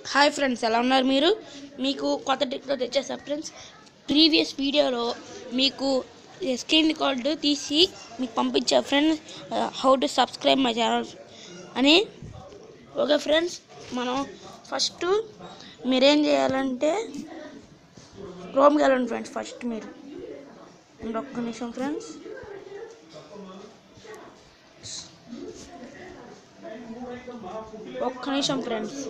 Hi friends ఎలా ఉన్నారు మీరు మీకు కొత్త ట్రిక్తో తెచ్చేసా ఫ్రెండ్స్ ప్రీవియస్ వీడియోలో మీకు స్క్రీన్ రికార్డ్ తీసి మీకు పంపించా friends how to subscribe my channel అని ఓకే ఫ్రెండ్స్ మనం ఫస్ట్ మీరేం చేయాలంటే క్రోమ్కి వెళ్ళండి ఫ్రెండ్స్ ఫస్ట్ మీరు ఉండు ఒక్క నిమిషం ఫ్రెండ్స్ ఒక్క నిమిషం ఫ్రెండ్స్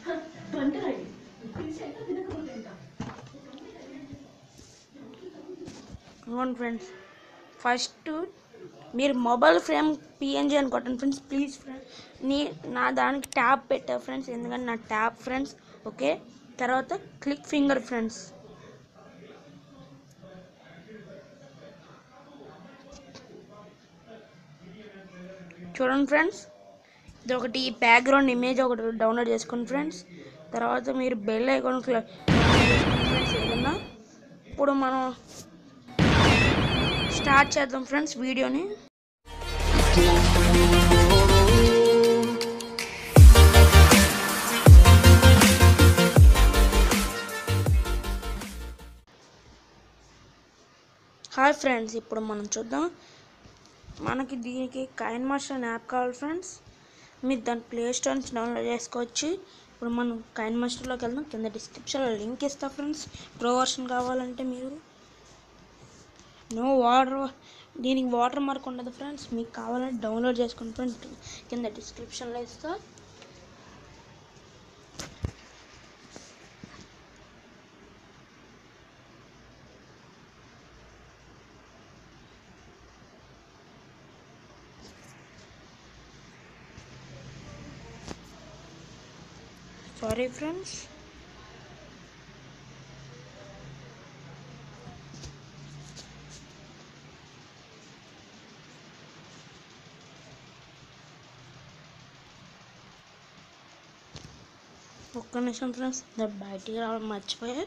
అవును ఫ్రెండ్స్ ఫస్ట్ మీరు మొబైల్ ఫ్రేమ్ పిఎన్జీ అని కొట్టండి ఫ్రెండ్స్ ప్లీజ్ ఫ్రెండ్స్ నీ నా దానికి ట్యాబ్ పెట్టా ఫ్రెండ్స్ ఎందుకంటే నా ట్యాబ్ ఫ్రెండ్స్ ఓకే తర్వాత క్లిక్ ఫింగర్ ఫ్రెండ్స్ చూడండి ఫ్రెండ్స్ ఇది ఒకటి బ్యాక్గ్రౌండ్ ఇమేజ్ ఒకటి డౌన్లోడ్ చేసుకోండి ఫ్రెండ్స్ తర్వాత మీరు బెల్ ఐకాన్ ఫ్రెండ్స్ ఏదన్నా ఇప్పుడు మనం స్టార్ట్ చేద్దాం ఫ్రెండ్స్ వీడియోని హాయ్ ఫ్రెండ్స్ ఇప్పుడు మనం చూద్దాం మనకి దీనికి కైన్ మాస్టర్ అనే యాప్ కావాలి ఫ్రెండ్స్ మీరు దాని ప్లే స్టోర్ నుంచి డౌన్లోడ్ చేసుకోవచ్చు ఇప్పుడు మనం కైన్ మాస్టర్లోకి వెళ్దాం కింద డిస్క్రిప్షన్లో లింక్ ఇస్తా ఫ్రెండ్స్ ప్రో వర్షన్ కావాలంటే మీరు నో వాటర్ దీనికి వాటర్ మార్క్ ఉండదు ఫ్రెండ్స్ మీకు కావాలంటే డౌన్లోడ్ చేసుకోండి ఫ్రెండ్స్ కింద డిస్క్రిప్షన్లో ఇస్తా సారీ ఫ్రెండ్స్ ఒక్క నిమిషం ఫ్రెండ్స్ బయటికి రావడం మర్చిపోయా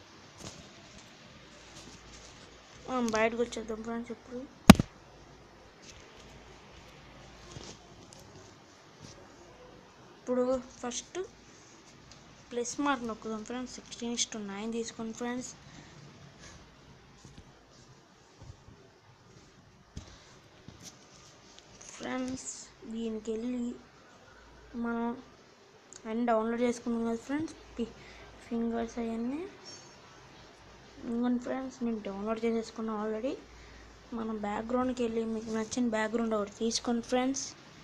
మనం బయటకు వచ్చేద్దాం ఫ్రెండ్స్ ఇప్పుడు ఇప్పుడు ఫస్ట్ ప్లస్ మార్క్ నొక్కుదాం friends sixteen is to nine తీసుకోండి ఫ్రెండ్స్ ఫ్రెండ్స్ దీనికి వెళ్ళి మనం అన్నీ డౌన్లోడ్ చేసుకున్నాం కదా ఫ్రెండ్స్ ఫింగర్స్ అవన్నీ ఇంకోండి ఫ్రెండ్స్ నేను డౌన్లోడ్ చేసేసుకున్నాను ఆల్రెడీ మనం బ్యాక్గ్రౌండ్కి వెళ్ళి మీకు నచ్చిన బ్యాక్గ్రౌండ్ ఒకటి తీసుకోండి ఫ్రెండ్స్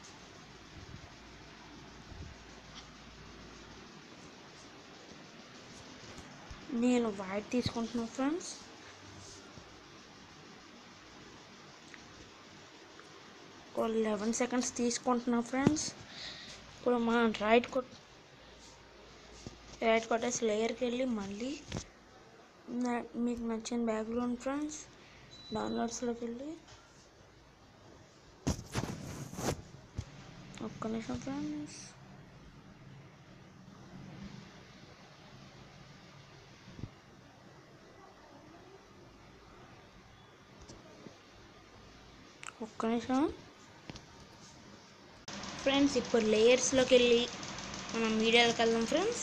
నేను వైట్ తీసుకుంటున్నాను ఫ్రెండ్స్ ఒక లెవెన్ సెకండ్స్ తీసుకుంటున్నాం ఫ్రెండ్స్ ఇప్పుడు మనం రైట్ కొట్ రైట్ కొట్టేసి లేయర్కి వెళ్ళి మళ్ళీ నా- మీకు నచ్చిన బ్యాక్గ్రౌండ్ ఫ్రెండ్స్ డౌన్లోడ్స్లోకి వెళ్ళి ఒక్క నిమిషం ఫ్రెండ్స్ ఒక్క నిమిషం ఫ్రెండ్స్ ఇప్పుడు లేయర్స్లోకి వెళ్ళి మనం మీడియాలోకి వెళ్దాం ఫ్రెండ్స్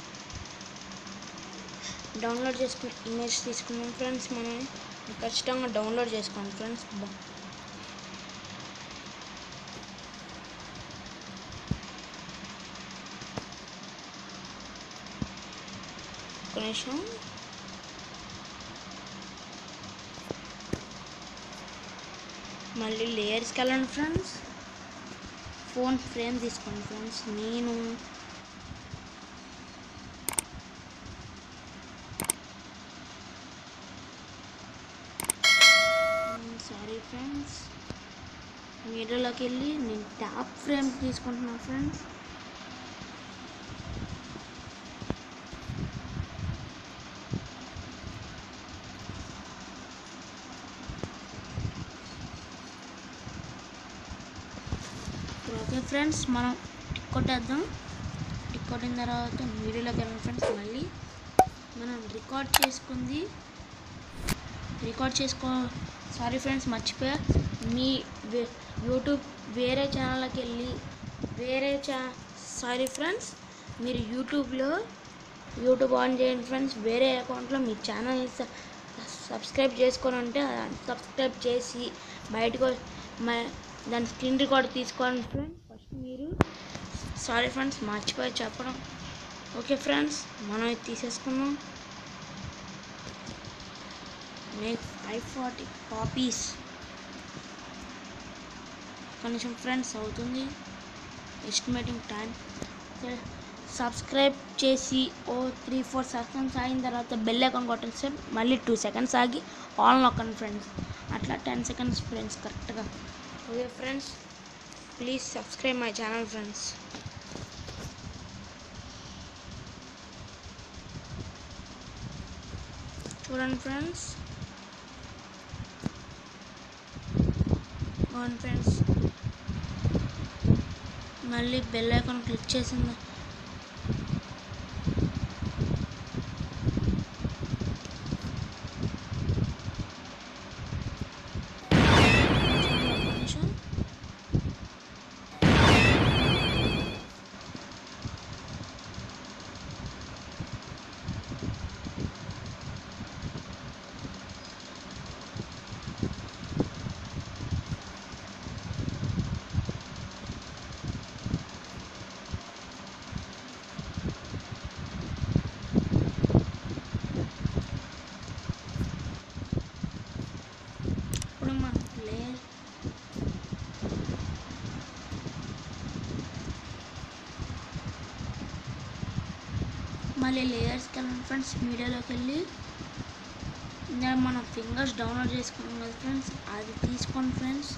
డౌన్లోడ్ చేసుకున్న ఇమేజ్ తీసుకున్నాం ఫ్రెండ్స్ మనం ఖచ్చితంగా డౌన్లోడ్ చేసుకోండి ఫ్రెండ్స్ బా ఒక్క నిమిషం మళ్ళీ లేయర్స్కి వెళ్ళండి ఫ్రెండ్స్ ఫోన్ ఫ్రేమ్ తీసుకోండి ఫ్రెండ్స్ నేను సారీ ఫ్రెండ్స్ మీడియాలోకి వెళ్ళి నేను టాప్ ఫ్రేమ్ తీసుకుంటున్నాను ఫ్రెండ్స్ ఓకే ఫ్రెండ్స్ మనం టిక్ కొట్టేద్దాం టిక్ కొట్టిన తర్వాత వీడియోలోకి వెళ్ళాం ఫ్రెండ్స్ మళ్ళీ మనం రికార్డ్ చేసుకుంది రికార్డ్ చేసుకో సారీ ఫ్రెండ్స్ మర్చిపోయా మీ వే- యూట్యూబ్ వేరే ఛానల్కి వెళ్ళి వేరే ఛా సారీ ఫ్రెండ్స్ మీరు యూట్యూబ్లో యూట్యూబ్ ఆన్ చేయండి ఫ్రెండ్స్ వేరే అకౌంట్లో మీ ఛానల్ సబ్స్క్రైబ్ చేసుకొని ఉంటే సబ్స్క్రైబ్ చేసి బయటకు మ- దాని స్క్రీన్ రికార్డ్ తీసుకోండి ఫ్రెండ్స్ ఫస్ట్ మీరు సారీ ఫ్రెండ్స్ మర్చిపోయి చెప్పడం ఓకే ఫ్రెండ్స్ మనం ఇది తీసేసుకున్నాం మేక్ ఫైవ్ ఫార్టీ కాపీస్ కొంచెం ఫ్రెండ్స్ అవుతుంది ఎస్టిమేటింగ్ టైం సబ్స్క్రైబ్ చేసి ఓ త్రీ ఫోర్ సెకండ్స్ ఆగిన తర్వాత బెల్ ఐకాన్ కొట్టండి సార్ మళ్ళీ టూ సెకండ్స్ ఆగి ఆన్ నొక్కండి ఫ్రెండ్స్ అట్లా టెన్ సెకండ్స్ ఫ్రెండ్స్ కరెక్ట్గా okay friends please subscribe my channel friends చూడండి ఫ్రెండ్స్ అవును ఫ్రెండ్స్ మళ్ళీ బెల్ ఐకాన్ క్లిక్ చేసింది చూడండి ఒక్క నిమిషం. ఇప్పుడు మన లేయర్ మళ్ళీ లేయర్స్కి వెళ్ళండి ఫ్రెండ్స్ మీడియాలోకి వెళ్ళి ఇందులో మనం ఫింగర్స్ డౌన్లోడ్ చేసుకున్నాం కదా ఫ్రెండ్స్ అది తీసుకోండి ఫ్రెండ్స్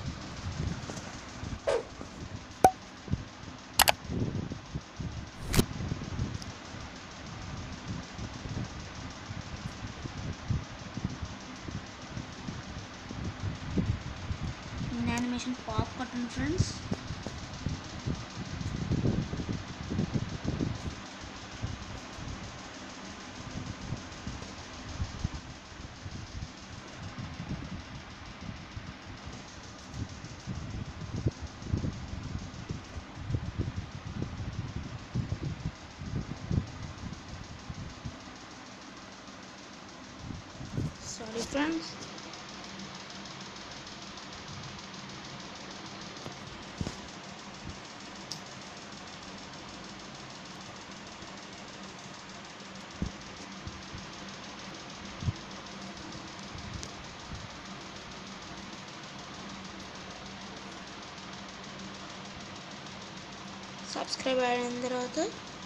యానిమేషన్ పాప్ కొట్టండి ఫ్రెండ్స్ సారీ ఫ్రెండ్స్ సబ్స్క్రైబ్ అయిన తర్వాత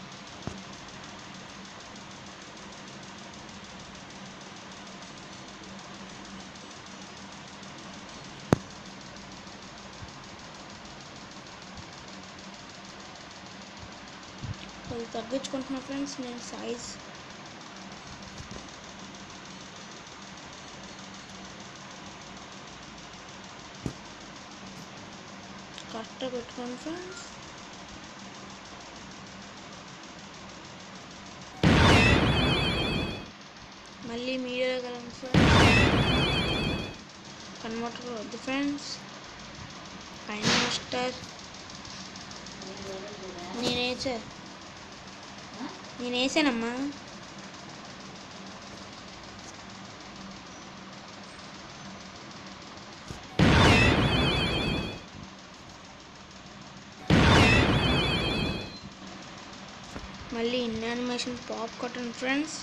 కొంచెం తగ్గించుకుంటున్నా ఫ్రెండ్స్ నేను సైజ్ కరెక్ట్గా పెట్టుకోండి ఫ్రెండ్స్ మళ్ళీ మీడియా కలండి ఫ్రెండ్స్ కన్వర్టర్ వద్దు ఫ్రెండ్స్ పైన మాస్టర్ నేనేసా నేను వేసానమ్మా మళ్ళీ ఇన్ యానిమేషన్ పాప్ కొట్టండి ఫ్రెండ్స్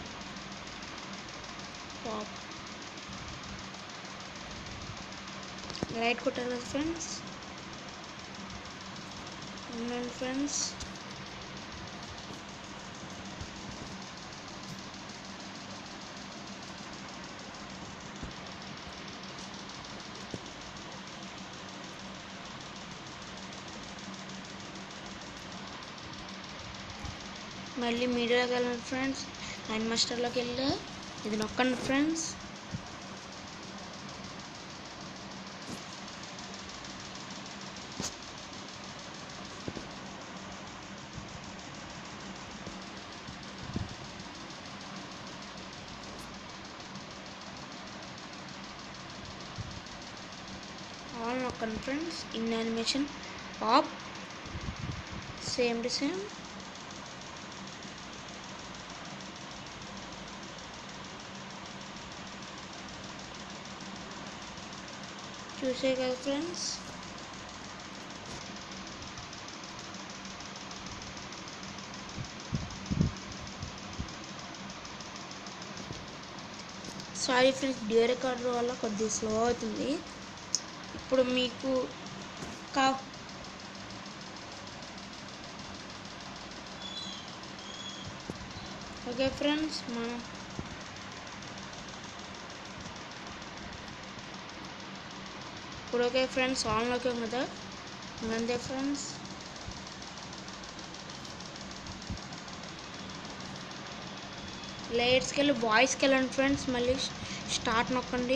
పాప్ లైట్ కొట్టారు కదా ఫ్రెండ్స్ ఉండండి ఫ్రెండ్స్ మళ్ళీ మీడియాలోకి వెళ్ళండి ఫ్రెండ్స్ నైన్ మాస్టర్లోకి వెళ్ళి ఇది నొక్కండి ఫ్రెండ్స్ ఆల్ నొక్కండి friends in animation pop same to same చూసే కదా friends sorry friends due recorder వల్ల కొద్దిగా స్లో అవుతుంది ఇప్పుడు మీకు కా ఓకే ఫ్రెండ్స్ మనం ఇప్పుడు ఓకే ఫ్రెండ్స్ ఆన్లోకి ఉంది కదా అంతే ఫ్రెండ్స్ లేయర్స్కి వెళ్ళి వాయిస్కి వెళ్ళండి ఫ్రెండ్స్ మళ్ళీ స్టార్ట్ నొక్కండి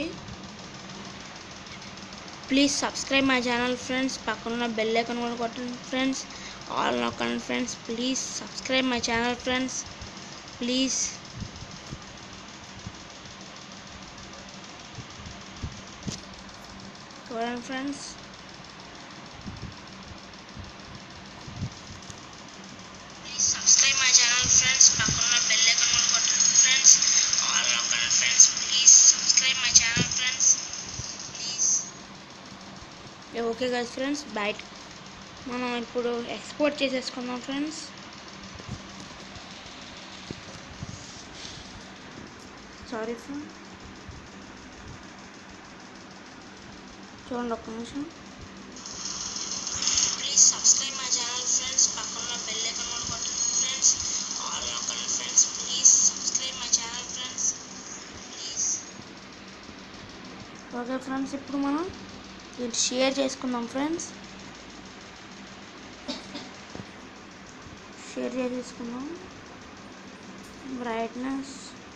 please subscribe my channel friends పక్కన బెల్ ఐకాన్ కూడా కొట్టండి ఫ్రెండ్స్ ఆల్ నొక్కండి friends please subscribe my channel friends please చూడండి friends please subscribe my channel friends పక్కన బెల్ ఐకాన్ కూడా కొట్టండి ఫ్రెండ్స్ ఆల్ నొక్కండి friends please subscribe my channel friends please okay కదా ఫ్రెండ్స్ బయట మనం ఇప్పుడు ఎక్స్పోర్ట్ చేసేసుకుందాం ఫ్రెండ్స్ సారీ ఫ్రెండ్ చూడండి ఒక్క నిమిషం please subscribe my channel friends పక్కన బెల్ ఐకాన్ కూడా కొట్టండి ఫ్రెండ్స్ ఆల్ నొక్కండి friends please subscribe my channel friends please okay friends ఇప్పుడు మనం ఇది షేర్ చేసుకుందాం ఫ్రెండ్స్ షేర్ చేసేసుకుందాం బ్రైట్నెస్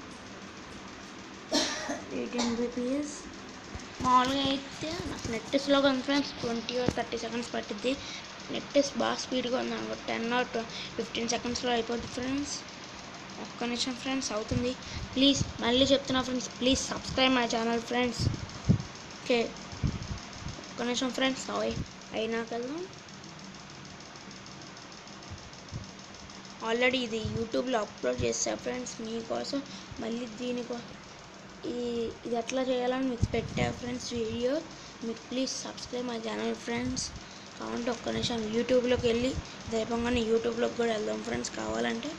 ఎయిటీన్ బీపీఎస్ మామూలుగా అయితే నాకు నెట్ స్లోగా ఉంది ఫ్రెండ్స్ ట్వంటీ థర్టీ సెకండ్స్ పట్టిద్ది నెట్ బాగా స్పీడ్గా ఉంది అనుకో టెన్ ఆర్ ఫిఫ్టీన్ సెకండ్స్లో అయిపోద్ది ఫ్రెండ్స్ ఒక్క నిమిషం ఫ్రెండ్స్ అవుతుంది ప్లీజ్ మళ్ళీ చెప్తున్నా friends please subscribe my channel friends okay ఒక్క నిమిషం ఫ్రెండ్స్ అవి అయినా కదా ఆల్రెడీ ఇది యూట్యూబ్లో అప్లోడ్ చేస్తా ఫ్రెండ్స్ మీకోసం మళ్ళీ దీనికో ఈ ఇది ఎట్లా చేయాలని మీకు పెట్టా ఫ్రెండ్స్ వీడియో మీకు please subscribe my channel friends కావాలంటే ఒక్క నిమిషం యూట్యూబ్లోకి వెళ్ళి దైవంగానే యూట్యూబ్లోకి కూడా వెళ్దాం ఫ్రెండ్స్ కావాలంటే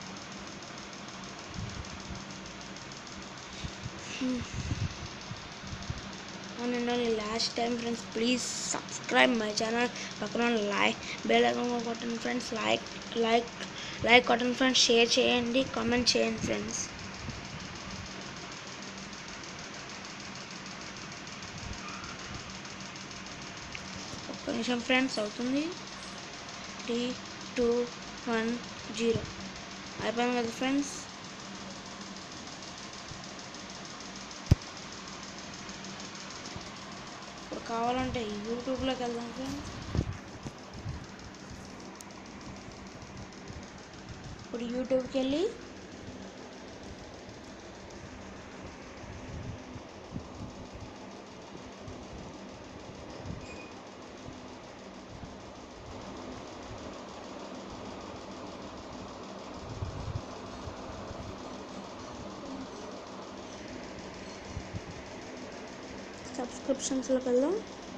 అవునండి only last time friends please subscribe my channel పక్కన లైక్ బెల్ ఐకాన్ కొట్టండి ఫ్రెండ్స్ లైక్ లైక్ లైక్ కొట్టండి ఫ్రెండ్స్ షేర్ చేయండి కామెంట్ చేయండి ఫ్రెండ్స్ ఒక్క నిమిషం ఫ్రెండ్స్ అవుతుంది త్రీ టూ వన్ జీరో అయిపోయింది కదా ఫ్రెండ్స్ ఇప్పుడు కావాలంటే యూట్యూబ్లోకి వెళ్దాం ఫ్రెండ్స్ ఇప్పుడు యూట్యూబ్కి వెళ్ళి సబ్స్క్రిప్షన్స్లోకి వెళ్దాం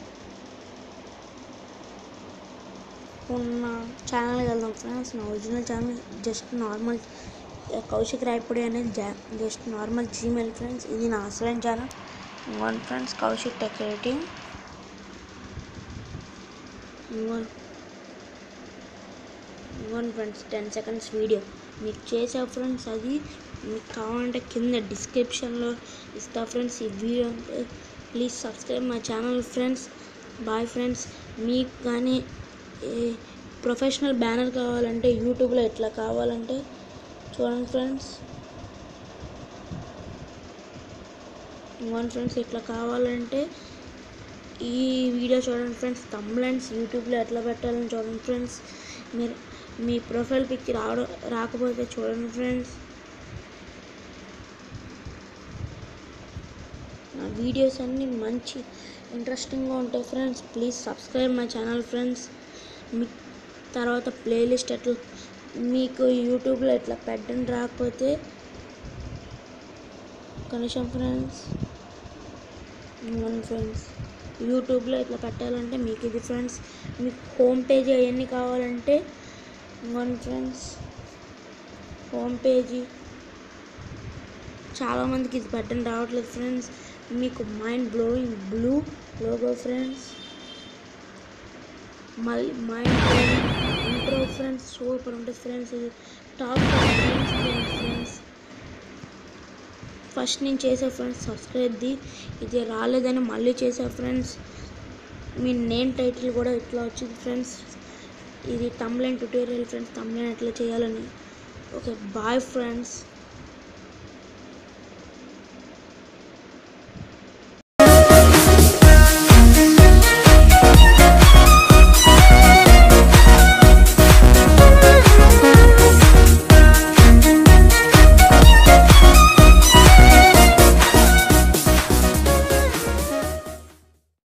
ఉన్న ఛానల్కి వెళ్దాం ఫ్రెండ్స్ నా original channel just normal Kaushik Rayapudi అనేది జస్ట్ నార్మల్ జీమెయిల్ ఫ్రెండ్స్ ఇది నా అసలైన channel one friends Kaushik tech rating one one friends ten seconds video మీకు చేసే ఫ్రెండ్స్ అది మీకు కావాలంటే కింద డిస్క్రిప్షన్లో ఇస్తా ఫ్రెండ్స్ ఈ వీడియో అంటే please subscribe my channel friends bye friends మీకు కానీ ప్రొఫెషనల్ బ్యానర్ కావాలంటే యూట్యూబ్లో ఎట్లా కావాలంటే చూడండి ఫ్రెండ్స్ వన్ ఫ్రెండ్స్ ఇట్లా కావాలంటే ఈ వీడియో చూడండి ఫ్రెండ్స్ తమ్లైన్స్ యూట్యూబ్లో ఎట్లా పెట్టాలని చూడండి ఫ్రెండ్స్ మీరు మీ ప్రొఫైల్ పిక్ రావడం రాకపోతే చూడండి ఫ్రెండ్స్ నా వీడియోస్ అన్నీ మంచి ఇంట్రెస్టింగ్గా ఉంటాయి friends please subscribe my channel friends మీ తర్వాత ప్లేలిస్ట్ ఎట్లా మీకు యూట్యూబ్లో ఎట్లా పెట్టండి రాకపోతే ఒక నిమిషం ఫ్రెండ్స్ వన్ ఫ్రెండ్స్ యూట్యూబ్లో ఇట్లా పెట్టాలంటే మీకు ఇది ఫ్రెండ్స్ మీకు హోమ్ పేజీ అవన్నీ కావాలంటే ఇంకోండి ఫ్రెండ్స్ హోమ్ పేజీ చాలామందికి ఇది పెట్టడం రావట్లేదు ఫ్రెండ్స్ మీకు mind blowing blue logo friends మళ్ళీ mind blowing intro friends super ఉంటుంది ఫ్రెండ్స్ ఇది టాప్ ఫ్రెండ్స్ ఫస్ట్ నేను చేసే ఫ్రెండ్స్ సబ్స్క్రైబ్ది ఇది రాలేదని మళ్ళీ చేసా ఫ్రెండ్స్ మీ నేమ్ టైటిల్ కూడా ఇట్లా వచ్చింది ఫ్రెండ్స్ ఇది తమ్లైన్ ట్యూటోరియల్ ఫ్రెండ్స్ తమ్లైన్ ఎట్లా చేయాలని ఓకే బాయ్ ఫ్రెండ్స్